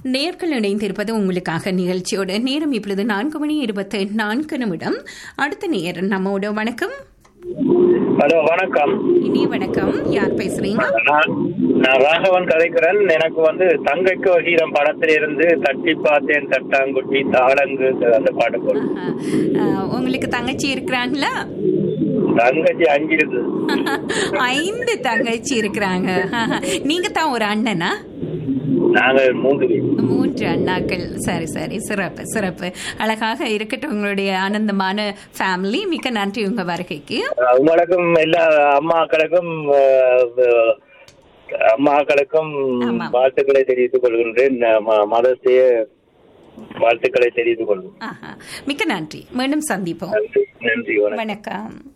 நேர்கள் இணைந்திருப்பது உங்களுக்காக நிகழ்ச்சியோட நேரம் இப்பொழுது நான்கு மணி இருபத்தி நான்கு நிமிடம் அடுத்த நேர் நம்மோட வணக்கம் ஹலோ வணக்கம் இனிய வணக்கம் யார் பேசுறீங்க நான் நான் ராகவன் கதைக்கிறேன் எனக்கு வந்து தங்கைக்கு வகீரம் படத்திலிருந்து தட்டி பார்த்தேன் தட்டாங்குட்டி தாளங்கு அந்த பாட்டு போடும் ஆஹா. ஆஹ், உங்களுக்கு தங்கச்சி இருக்கிறாங்களா தங்கச்சி அஞ்சு இருக்கு ஐந்து தங்கச்சி இருக்கிறாங்க ஆஹா. நீங்க தான் ஒரு அண்ணனா நாங்கள் மூன்று பேர் மூன்று அண்ணாக்கள் சரி சரி சிறப்பு சிறப்பு அழகாக இருக்கட்டும் உங்களுடைய ஆனந்தமான ஃபேமிலி மிக்க நன்றி உங்க வருகைக்கு அஹ் உங்களுக்கும் எல்லா அம்மாக்களுக்கும் அஹ், அம்மாக்களுக்கும் ஆமாம். வாழ்த்துக்களை தெரிவித்துக் கொள்கின்றேன் மதத்தைய வாழ்த்துக்களை தெரிவித்துக் கொள்கிறேன் ஆஹா. மிக்க நன்றி மீண்டும் சந்திப்போம் நன்றி நன்றி வணக்கம் வணக்கம்